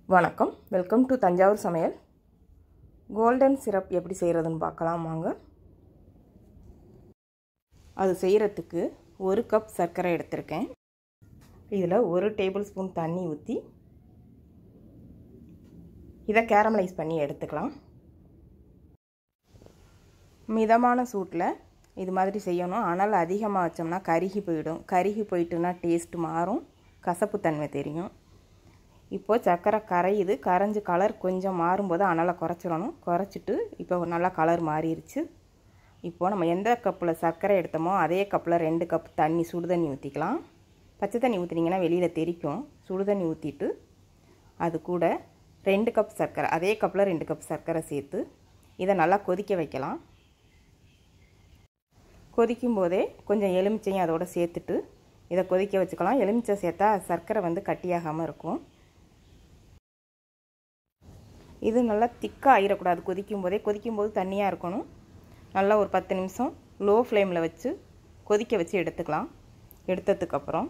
வணக்கம் welcome to Thanjavur சமையல் golden syrup எப்படி செய்கிறதுன்னு பார்க்கலாம் வாங்க அது செய்கிறதுக்கு ஒரு கப் சர்க்கரை எடுத்திருக்கேன் இதில் ஒரு டேபிள் ஸ்பூன் தண்ணி ஊற்றி இதை கேரமலைஸ் பண்ணி எடுத்துக்கலாம் மிதமான சூட்டில் இது மாதிரி செய்யணும் அனல் அதிகமாக வச்சோம்னா கருகி போயிடும் கருகி போயிட்டுனா டேஸ்ட் மாறும் கசப்புத்தன்மை தெரியும் இப்போது சர்க்கரை கரையுது கரைஞ்சி கலர் கொஞ்சம் மாறும்போது அனலை குறைச்சிடணும் குறைச்சிட்டு இப்போ நல்லா கலர் மாறிடுச்சு இப்போது நம்ம எந்த கப்பில் சர்க்கரை எடுத்தோமோ அதே கப்பில் ரெண்டு கப் தண்ணி சுடு தண்ணி ஊற்றிக்கலாம் பச்சை தண்ணி ஊற்றினீங்கன்னா வெளியில் தெரிக்கும் சுடு தண்ணி ஊற்றிட்டு அது கூட ரெண்டு கப் சர்க்கரை அதே கப்பில் ரெண்டு கப் சர்க்கரை சேர்த்து இதை நல்லா கொதிக்க வைக்கலாம் கொதிக்கும் போதே கொஞ்சம் எலுமிச்சையும் அதோடு சேர்த்துட்டு இதை கொதிக்க வச்சுக்கலாம் எலுமிச்சை சேர்த்தா சர்க்கரை வந்து கட்டியாகாமல் இருக்கும் இது நல்லா திக்காக ஆகிடக்கூடாது கொதிக்கும் போதே கொதிக்கும் போது தண்ணியாக இருக்கணும் நல்லா ஒரு பத்து நிமிஷம் லோ ஃப்ளேமில் வச்சு கொதிக்க வச்சு எடுத்துக்கலாம் எடுத்ததுக்கப்புறம்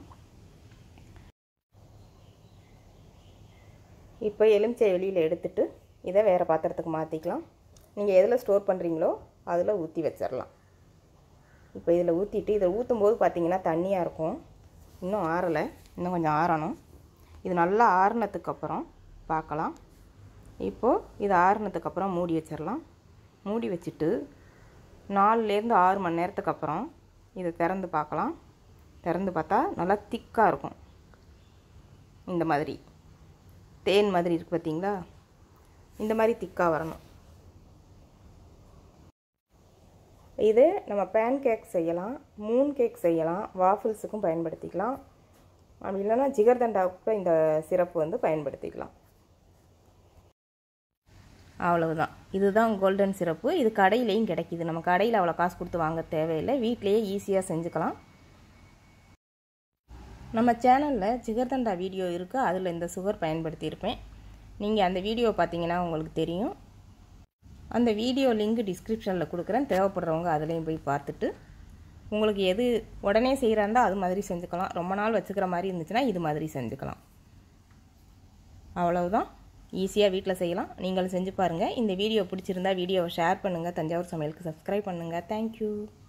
இப்போ எலுமிச்சை வெளியில் எடுத்துட்டு இதை வேறு பாத்திரத்துக்கு மாற்றிக்கலாம் நீங்கள் எதில் ஸ்டோர் பண்ணுறீங்களோ அதில் ஊற்றி வச்சிடலாம் இப்போ இதில் ஊற்றிட்டு இதை ஊற்றும் போது பார்த்தீங்கன்னா தண்ணியாக இருக்கும் இன்னும் ஆறலை இன்னும் கொஞ்சம் ஆறணும் இது நல்லா ஆறுனதுக்கப்புறம் பார்க்கலாம் இப்போது இது ஆறுனதுக்கப்புறம் மூடி வச்சிடலாம் மூடி வச்சுட்டு நாலுலேருந்து ஆறு மணி நேரத்துக்கு அப்புறம் இதை திறந்து பார்க்கலாம் திறந்து பார்த்தா நல்லா திக்காக இருக்கும் இந்த மாதிரி தேன் மாதிரி இருக்குது பார்த்தீங்களா இந்த மாதிரி திக்காக வரணும் இது நம்ம பேன் கேக் செய்யலாம் மூன் கேக் செய்யலாம் வாஃபிள்ஸுக்கும் பயன்படுத்திக்கலாம் அப்படி இல்லைன்னா ஜிகர்தண்டாவுக்கு இந்த சிறப்பு வந்து பயன்படுத்திக்கலாம் அவ்வளவுதான் இதுதான் கோல்டன் சிறப்பு இது கடையிலையும் கிடைக்கிது நம்ம கடையில் அவ்வளோ காசு கொடுத்து வாங்க தேவையில்லை வீட்லேயே ஈஸியாக செஞ்சுக்கலாம் நம்ம சேனலில் ஜிகர்தண்டா வீடியோ இருக்குது அதில் இந்த சுகர் பயன்படுத்தியிருப்பேன் நீங்கள் அந்த வீடியோ பார்த்தீங்கன்னா உங்களுக்கு தெரியும் அந்த வீடியோ லிங்க் டிஸ்கிரிப்ஷனில் கொடுக்குறேன் தேவைப்படுறவங்க அதுலேயும் போய் பார்த்துட்டு உங்களுக்கு எது உடனே செய்கிறாந்தா அது மாதிரி செஞ்சுக்கலாம் ரொம்ப நாள் வச்சுக்கிற மாதிரி இருந்துச்சுன்னா இது மாதிரி செஞ்சுக்கலாம் அவ்வளவுதான் ஈஸியாக வீட்டில் செய்யலாம் நீங்களும் செஞ்சு பாருங்கள் இந்த வீடியோ பிடிச்சிருந்தா வீடியோவை ஷேர் பண்ணுங்கள் தஞ்சாவூர் சமையலுக்கு சப்ஸ்கிரைப் பண்ணுங்கள் தேங்க்யூ